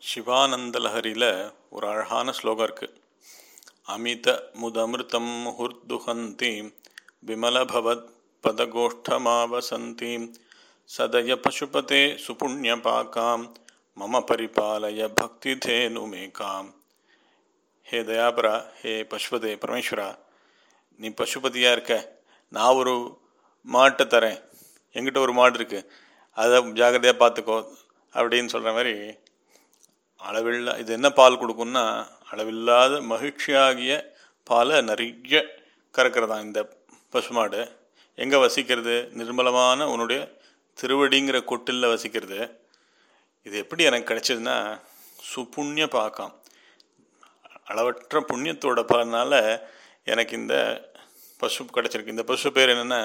சிவானந்தலஹரியில் ஒரு அழகான ஸ்லோகம் இருக்குது அமித முதமிருத்தம் முகுர்துஹந்தி விமலபவத் பதகோஷ்டமாவசந்தி சதய பசுபதே சுபுண்ணியபாக்காம் மம பரிபாலய பக்திதேனுமேகாம் ஹே தயாபரா ஹே பசுபதே பரமேஸ்வரா நீ பசுபதியாக இருக்க நான் ஒரு மாட்டை தரேன் எங்கிட்ட ஒரு மாடு இருக்குது அதை ஜாகிரதையாக பார்த்துக்கோ அப்படின்னு சொல்கிற மாதிரி அளவில்லா இது என்ன பால் கொடுக்கும்னா அளவில்லாத மகிழ்ச்சியாகிய பாலை நிறைய கறக்கிறதா இந்த பசுமாடு எங்கே வசிக்கிறது நிர்மலமான உன்னுடைய திருவடிங்கிற கொட்டிலில் வசிக்கிறது இது எப்படி எனக்கு கிடைச்சதுன்னா சுப்புண்ணிய பாக்கம் அளவற்ற புண்ணியத்தோட பலனால எனக்கு இந்த பசு கிடச்சிருக்கு இந்த பசு பேர் என்னென்னா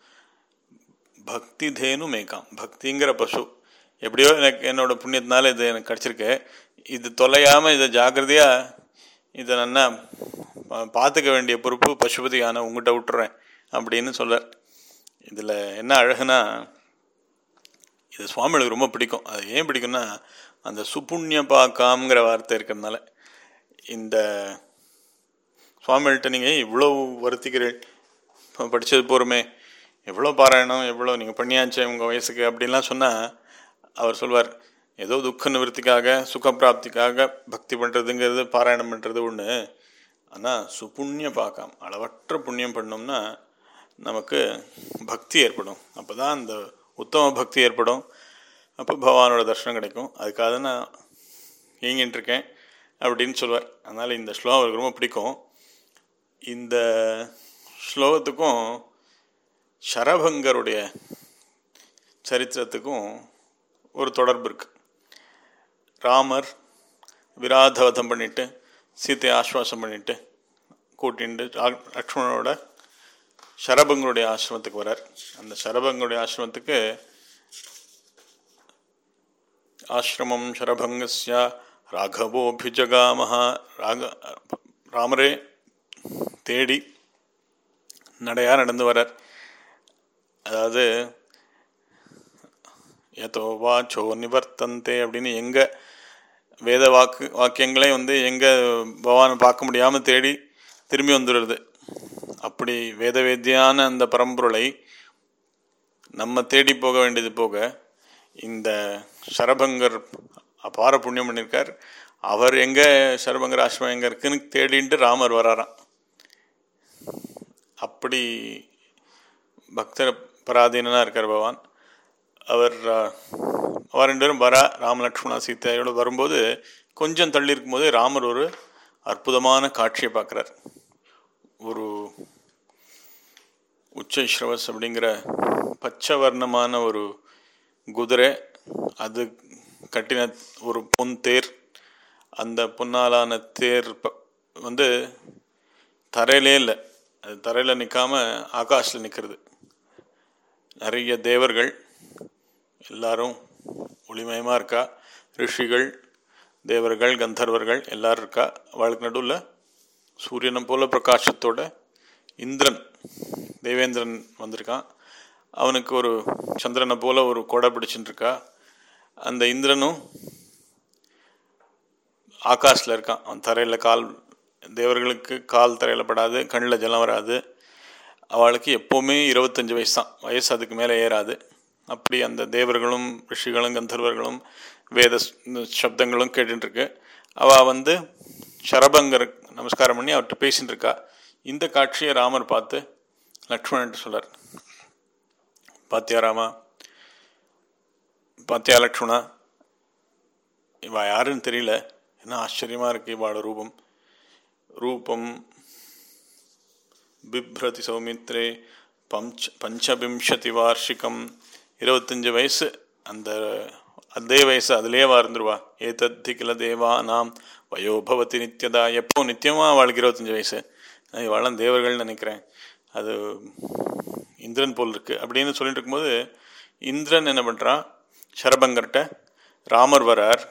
பக்தி தேனு மேகாம் பக்திங்கிற பசு எப்படியோ எனக்கு என்னோட புண்ணியத்தினால இது எனக்கு கிடச்சிருக்கு இது தொலையாமல் இதை ஜாக்கிரதையாக இதை நல்லா பார்த்துக்க வேண்டிய பொறுப்பு பசுபதியான உங்கள்கிட்ட விட்டுறேன் அப்படின்னு சொல்கிறார் இதில் என்ன அழகுனா இது சுவாமிகளுக்கு ரொம்ப பிடிக்கும் அது ஏன் பிடிக்கும்னா அந்த சுப்புண்ணிய பாக்காம்ங்கிற வார்த்தை இருக்கிறதுனால இந்த சுவாமிகள்கிட்ட நீங்கள் இவ்வளோ வருத்திக்கிறீர்கள் படித்தது போருமே எவ்வளோ பாராயணம் எவ்வளோ நீங்கள் பண்ணியாச்சு உங்கள் வயசுக்கு அப்படின்லாம் சொன்னால் அவர் சொல்வார் ஏதோ துக்க நிவர்த்திக்காக சுகப்பிராப்திக்காக பக்தி பண்ணுறதுங்கிறது பாராயணம் பண்ணுறது ஒன்று ஆனால் சுப்புண்ணிய பார்க்காம அளவற்ற புண்ணியம் பண்ணோம்னா நமக்கு பக்தி ஏற்படும் அப்போ தான் அந்த உத்தம பக்தி ஏற்படும் அப்போ பகவானோட தர்ஷனம் கிடைக்கும் அதுக்காக தான் நான் இயங்கிட்டு இருக்கேன் அப்படின்னு சொல்வார் அதனால் இந்த ஸ்லோகம் அவருக்கு ரொம்ப பிடிக்கும் இந்த ஸ்லோகத்துக்கும் சரபங்கருடைய சரித்திரத்துக்கும் ஒரு தொடர்பு இருக்கு ராமர் விராதவதம் பண்ணிட்டு சீத்தை ஆஸ்வாசம் பண்ணிட்டு கூட்டிட்டு லக்ஷ்மணனோட சரபங்களுடைய ஆசிரமத்துக்கு வரார் அந்த சரபங்களுடைய ஆசிரமத்துக்கு ஆசிரமம் சரபங்கஸ்ய ராகவோபிஜகாமஹா ராக ராமரே தேடி நடையா நடந்து வரார் அதாவது ஏதோ வாச்சோ நிவர்த்தந்தே அப்படின்னு எங்கே வேத வாக்கு வாக்கியங்களே வந்து எங்கே பகவானை பார்க்க முடியாமல் தேடி திரும்பி வந்துடுறது அப்படி வேத வேத்தியான அந்த பரம்பொருளை நம்ம தேடி போக வேண்டியது போக இந்த சரபங்கர் அபார புண்ணியம் பண்ணியிருக்கார் அவர் எங்கே சரபங்கர் ஆசிரமம் எங்கே இருக்குன்னு தேடின்ட்டு ராமர் வராராம் அப்படி பக்தர் பராதீனனாக இருக்கார் பகவான் அவர் அவர் ரெண்டு பேரும் வரா ராமலக்ஷ்மணா சீதையோடு வரும்போது கொஞ்சம் தள்ளி இருக்கும்போது ராமர் ஒரு அற்புதமான காட்சியை பார்க்குறார் ஒரு உச்சஸ்ரவஸ் அப்படிங்கிற பச்சை வர்ணமான ஒரு குதிரை அது கட்டின ஒரு பொன் தேர் அந்த பொன்னாலான தேர் வந்து தரையிலே இல்லை அது தரையில் நிற்காம ஆகாஷில் நிற்கிறது நிறைய தேவர்கள் எல்லாரும் ஒளிமயமாக இருக்கா ரிஷிகள் தேவர்கள் கந்தர்வர்கள் எல்லாரும் இருக்கா அவளுக்கு நடுவில் சூரியனை போல பிரகாசத்தோட இந்திரன் தேவேந்திரன் வந்திருக்கான் அவனுக்கு ஒரு சந்திரனை போல ஒரு கொடை பிடிச்சிட்டு இருக்கா அந்த இந்திரனும் ஆகாஷில் இருக்கான் அவன் தரையில் கால் தேவர்களுக்கு கால் தரையில் படாது கண்ணில் ஜலம் வராது அவளுக்கு எப்போவுமே இருபத்தஞ்சி வயசு தான் வயசு அதுக்கு மேலே ஏறாது அப்படி அந்த தேவர்களும் ரிஷிகளும் கந்தர்வர்களும் வேத சப்தங்களும் கேட்டுருக்கு அவள் வந்து சரபங்கர் நமஸ்காரம் பண்ணி அவர்கிட்ட பேசின்னு இருக்கா இந்த காட்சியை ராமர் பார்த்து லக்ஷ்மணன் சொல்கிறார் பாத்தியா ராமா பாத்தியா லக்ஷ்மணா இவா யாருன்னு தெரியல என்ன ஆச்சரியமாக இருக்கு இவாளோட ரூபம் ரூபம் பிப்ரதி சௌமித்ரே பஞ்ச் பஞ்சவிம்சதி வார்ஷிகம் இருபத்தஞ்சி வயசு அந்த அதே வயசு அதிலே வாழ்ந்துருவா ஏதத்தி கில தேவா நாம் வயோபவதி நித்தியதா எப்போ நித்தியமாக அவளுக்கு இருபத்தஞ்சி வயசு இவாளும் தேவர்கள் நினைக்கிறேன் அது இந்திரன் போல் இருக்கு அப்படின்னு சொல்லிட்டு இருக்கும்போது இந்திரன் என்ன பண்ணுறான் சரபங்கர்கிட்ட ராமர் வரார்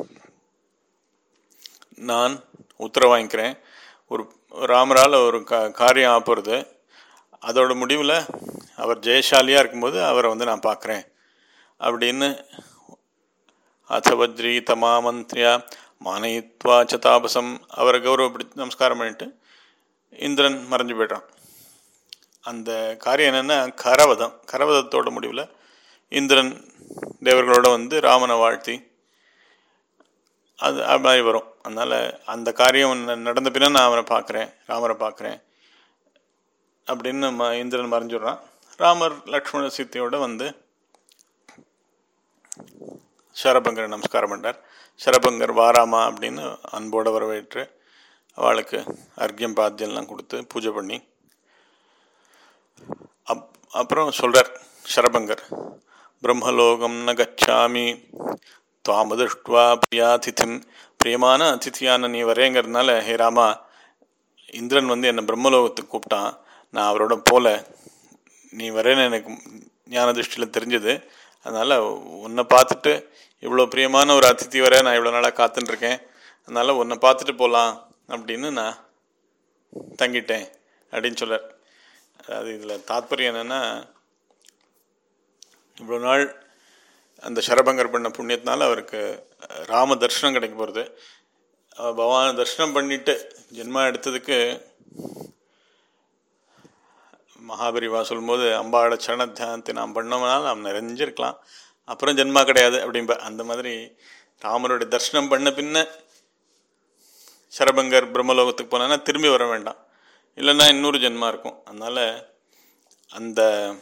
நான் உத்தரவு வாங்கிக்கிறேன் ஒரு ராமரால் ஒரு கா காரியம் ஆப்புறது அதோட முடிவில் அவர் ஜெயசாலியாக இருக்கும்போது அவரை வந்து நான் பார்க்குறேன் அப்படின்னு அத வஜ்ரீதமாமந்திரியா மானயித்வா ச தாபசம் அவரை கௌரவப்படுத்தி நமஸ்காரம் பண்ணிட்டு இந்திரன் மறைஞ்சு போய்ட்றான் அந்த காரியம் என்னென்னா கரவதம் கரவதத்தோட முடிவில் இந்திரன் தேவர்களோட வந்து ராமனை வாழ்த்தி அது அது மாதிரி வரும் அதனால் அந்த காரியம் ந- நடந்த பின்ன நான் அவனை பார்க்குறேன் ராமரை பார்க்குறேன் அப்படின்னு ம இந்திரன் மறைஞ்சிடுறான் ராமர் லக்ஷ்மண சீத்தையோட வந்து சரபங்கரை நமஸ்காரம் பண்ணார் சரபங்கர் வாராமா அப்படின்னு அன்போடு வரவேற்று அவளுக்கு அர்க்கியம் பாத்தியம்லாம் கொடுத்து பூஜை பண்ணி அப் அப்புறம் சொல்கிறார் சரபங்கர் பிரம்மலோகம் ந கச்சாமி துவாமதிஷ்டுவா பிரியாதிதிம் பிரியமான அதிதியான நீ வரேங்கிறதுனால ஹே ராமா இந்திரன் வந்து என்னை பிரம்மலோகத்துக்கு கூப்பிட்டான் நான் அவரோட போல நீ வரேன்னு எனக்கு ஞான திருஷ்டியில் தெரிஞ்சது அதனால் உன்னை பார்த்துட்டு இவ்வளோ பிரியமான ஒரு அதித்தி வர நான் இவ்வளோ நாளாக காத்துட்ருக்கேன் அதனால் உன்னை பார்த்துட்டு போகலாம் அப்படின்னு நான் தங்கிட்டேன் அப்படின்னு சொல்றார் அதாவது இதில் தாத்பரியம் என்னென்னா இவ்வளோ நாள் அந்த சரபங்கர் பண்ண புண்ணியத்தினால அவருக்கு ராம தர்ஷனம் கிடைக்க போகிறது பகவானை தர்ஷனம் பண்ணிட்டு ஜென்மா எடுத்ததுக்கு மகாபரிவா சொல்லும்போது அம்பாவோட சரண தியானத்தை நாம் பண்ணோம்னா நாம் நிறைஞ்சிருக்கலாம் அப்புறம் ஜென்மா கிடையாது அப்படிம்ப அந்த மாதிரி ராமருடைய தர்ஷனம் பண்ண பின்ன சரபங்கர் பிரம்மலோகத்துக்கு போனான்னா திரும்பி வர வேண்டாம் இல்லைன்னா இன்னொரு ஜென்மா இருக்கும் அதனால் அந்த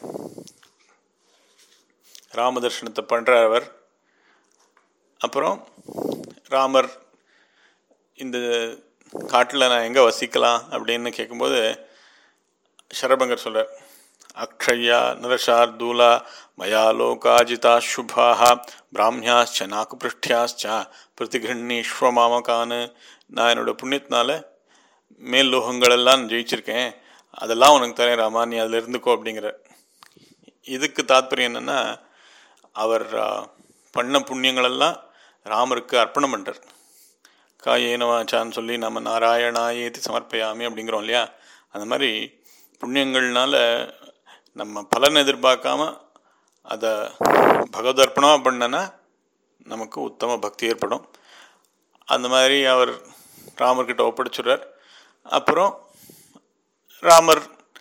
ராம தர்ஷனத்தை பண்ணுறார் அவர் அப்புறம் ராமர் இந்த காட்டில் நான் எங்கே வசிக்கலாம் அப்படின்னு கேட்கும்போது ಶರಭಂಗರ್ சொல்றார் அக்ஷயா நரசார்தூலா மயா லோகாஜிதா சுபாக பிராமியாச்ச நாக்குபிருஷ்டியாச்ச பிரதிகிருஷ்ணீஸ்வ மாமகான்னு நான் என்னோட புண்ணியத்தினால மேல் லோகங்களெல்லாம் நான் ஜெயிச்சிருக்கேன் அதெல்லாம் உனக்கு தரேன் ராமா நீ அதில் இருந்துக்கோ அப்படிங்கிற இதுக்கு தாத்பரியம் என்னென்னா அவர் ஆ, பண்ண புண்ணியங்களெல்லாம் ராமருக்கு அர்ப்பணம் பண்ணுறார் காயேனவாச்சான்னு சொல்லி நம்ம நாராயணாயேத்தி சமர்ப்பயாமி அப்படிங்கிறோம் இல்லையா அந்த மாதிரி புண்ணியங்கள்னால நம்ம பலன் எதிர்பார்க்காம அதை பகவதர்ப்பணமாக பண்ணனா நமக்கு உத்தம பக்தி ஏற்படும் அந்த மாதிரி அவர் ராமர்கிட்ட ஒப்படைச்சுடுறார் அப்புறம் ராமர்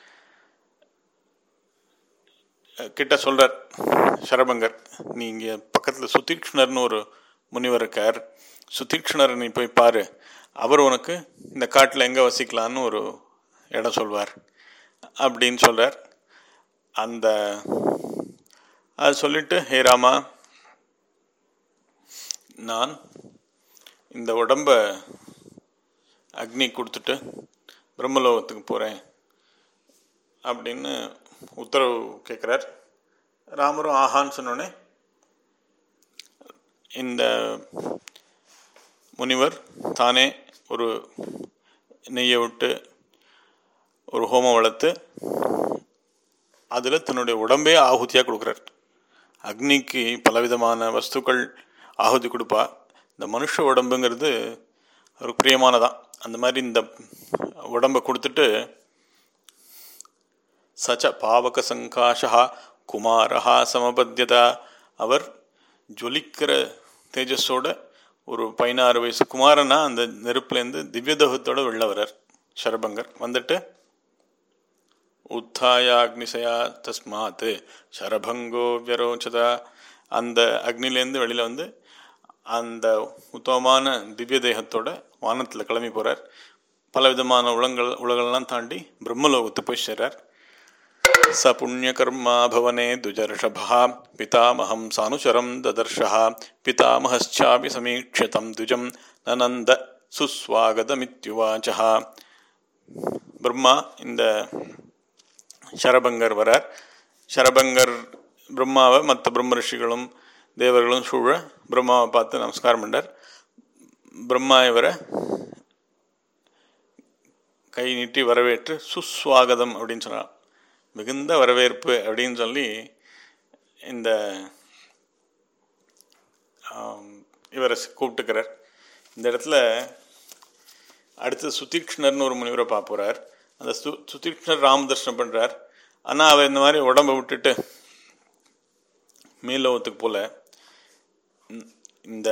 கிட்ட சொல்றார் சரபங்கர் நீங்கள் பக்கத்தில் சுதீக்ஷ்ணர்னு ஒரு முனிவர் இருக்கார் சுதீக்ஷ்ணரை நீ போய் பாரு அவர் உனக்கு இந்த காட்டில் எங்கே வசிக்கலான்னு ஒரு இடம் சொல்வார் அப்படின்னு சொல்றார் அந்த அது சொல்லிட்டு ஹே ராமா நான் இந்த உடம்ப அக்னி கொடுத்துட்டு பிரம்மலோகத்துக்கு போகிறேன் அப்படின்னு உத்தரவு கேட்குறார் ராமரும் ஆஹான்னு சொன்னோடனே இந்த முனிவர் தானே ஒரு நெய்யை விட்டு ஒரு ஹோமம் வளர்த்து அதில் தன்னுடைய உடம்பே ஆகுதியாக கொடுக்குறார் அக்னிக்கு பலவிதமான வஸ்துக்கள் ஆகுதி கொடுப்பா இந்த மனுஷ உடம்புங்கிறது ஒரு பிரியமானதான் அந்த மாதிரி இந்த உடம்பை கொடுத்துட்டு சச்ச பாவக சங்காஷா குமாரஹா சமபத்தியதா அவர் ஜொலிக்கிற தேஜஸோட ஒரு பதினாறு வயசு குமாரனா அந்த நெருப்புலேருந்து திவ்யதோகத்தோட வெளில வர்றார் சரபங்கர் வந்துட்டு உத்தாயாக்னிசயா தஸ்மாத் சரபங்கோ வியரோச்சதா அந்த அக்னிலேருந்து வெளியில் வந்து அந்த உத்தமமான திவ்ய தேகத்தோட வானத்தில் கிளம்பி போகிறார் பலவிதமான உலகங்கள் உலகெல்லாம் தாண்டி பிரம்மலோகத்து போய் சேர்றார் ச புண்ணியகர்மா பவனே துஜர்ஷபா பிதாமகம் சானுச்சரம் ததர்ஷா பிதாமகச்சாபி சமீட்சதம் துஜம் நனந்த சுஸ்வாகதமித்யுவாச்சா பிரம்மா இந்த சரபங்கர் வரார் சரபங்கர் பிரம்மாவை மற்ற பிரம்ம ரிஷிகளும் தேவர்களும் சூழ பிரம்மாவை பார்த்து நமஸ்காரம் பண்ணார் பிரம்மா இவரை கை நீட்டி வரவேற்று சுஸ்வாகதம் அப்படின்னு சொன்னார் மிகுந்த வரவேற்பு அப்படின்னு சொல்லி இந்த ஆம், இவரை கூப்பிட்டுக்கிறார் இந்த இடத்துல அடுத்து சுதீக்ஷ்ணர்னு ஒரு முனிவரை பார்க்க போகிறார் அந்த சு சுதீக்ஷ்ணர் ராம தர்ஷனம் பண்ணுறார் ஆனால் அவர் இந்த மாதிரி உடம்பை விட்டுட்டு மீலோகத்துக்கு போல ம், இந்த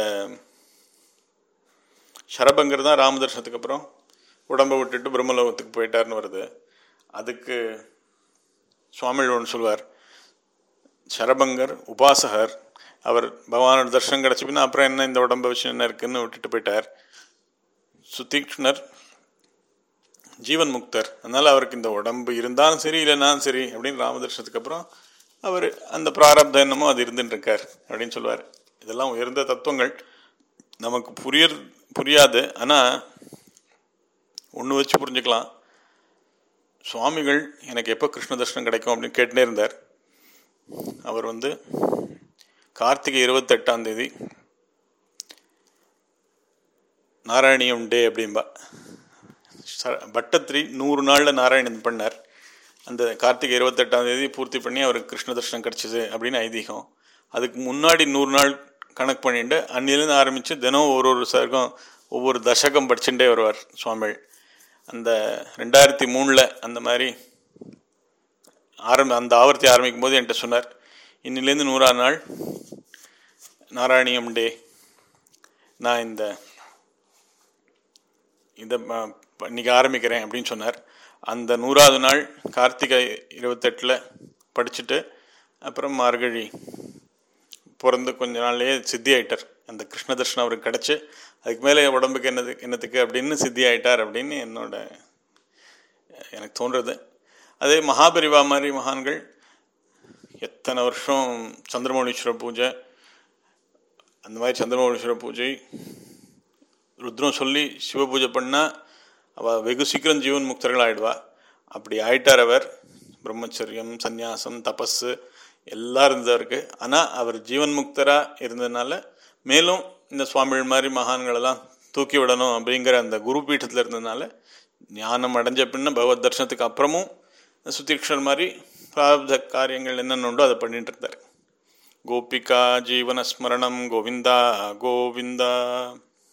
சரபங்கர் தான் ராமதர்ஷனத்துக்கு அப்புறம் உடம்பை விட்டுட்டு பிரம்மலோகத்துக்கு போயிட்டார்னு வருது அதுக்கு சுவாமிகள் ஒன்று சொல்வார் சரபங்கர் உபாசகர் அவர் பகவானோட தர்ஷனம் கிடச்ச பின்னா அப்புறம் என்ன இந்த உடம்பை விஷயம் என்ன இருக்குன்னு விட்டுட்டு போயிட்டார் சுதீக்ஷ்ணர் ஜீவன் முக்தர் அதனால் அவருக்கு இந்த உடம்பு இருந்தாலும் சரி இல்லைனாலும் சரி அப்படின்னு ராமதர்ஷனத்துக்கு அப்புறம் அவர் அந்த பிராரப்தம் என்னமோ அது இருந்துட்டு இருக்கார் அப்படின்னு சொல்லுவார் இதெல்லாம் உயர்ந்த தத்துவங்கள் நமக்கு புரிய புரியாது ஆனால் ஒன்று வச்சு புரிஞ்சுக்கலாம் சுவாமிகள் எனக்கு எப்போ கிருஷ்ண தர்ஷனம் கிடைக்கும் அப்படின்னு கேட்டுனே இருந்தார் அவர் வந்து கார்த்திகை இருபத்தெட்டாம் தேதி நாராயணியம் டே அப்படின்பா பட்டத்திரி நூறு நாளில் நாராயணன் பண்ணார் அந்த கார்த்திகை இருபத்தெட்டாம் தேதி பூர்த்தி பண்ணி அவருக்கு கிருஷ்ண தர்ஷனம் கிடச்சிது அப்படின்னு ஐதீகம் அதுக்கு முன்னாடி நூறு நாள் கணக்கு பண்ணிட்டு அன்னிலேருந்து ஆரம்பித்து தினம் ஒரு ஒரு சர்க்கம் ஒவ்வொரு தசகம் படிச்சுட்டே வருவார் சுவாமிகள் அந்த ரெண்டாயிரத்தி மூணில் அந்த மாதிரி ஆரம்பி அந்த ஆவர்த்தி ஆரம்பிக்கும் போது என்கிட்ட சொன்னார் இன்னிலேருந்து நூறாம் நாள் நாராயணியம் டே நான் இந்த இதை இன்னைக்கு ஆரம்பிக்கிறேன் அப்படின்னு சொன்னார் அந்த நூறாவது நாள் கார்த்திகை இருபத்தெட்டில் படிச்சுட்டு அப்புறம் மார்கழி பிறந்து கொஞ்ச நாள்லேயே சித்தி ஆயிட்டார் அந்த கிருஷ்ண தர்ஷனம் அவருக்கு கிடச்சி அதுக்கு மேலே உடம்புக்கு என்னது என்னத்துக்கு அப்படின்னு சித்தி ஆயிட்டார் அப்படின்னு என்னோட எனக்கு தோன்றுறது அதே மகாபரிவா மாதிரி மகான்கள் எத்தனை வருஷம் சந்திரமௌலீஸ்வர பூஜை அந்த மாதிரி சந்திரமௌலீஸ்வர பூஜை ருத்ரம் சொல்லி சிவ பூஜை பண்ணால் அவள் வெகு சீக்கிரம் ஜீவன் முக்தர்கள் ஆயிடுவா அப்படி ஆயிட்டார் அவர் பிரம்மச்சரியம் சந்நியாசம் தபஸு எல்லாம் இருந்தவருக்கு ஆனால் அவர் ஜீவன் முக்தராக இருந்ததுனால மேலும் இந்த சுவாமிகள் மாதிரி மகான்களெல்லாம் தூக்கி விடணும் அப்படிங்கிற அந்த குரு பீட்டத்தில் இருந்ததுனால ஞானம் அடைஞ்ச பின்ன பகவத் தர்ஷனத்துக்கு அப்புறமும் சுதீக்ஷர் மாதிரி பிராப்த காரியங்கள் என்னென்ன உண்டோ அதை பண்ணிட்டு இருந்தார் கோபிகா ஜீவனஸ்மரணம் கோவிந்தா கோவிந்தா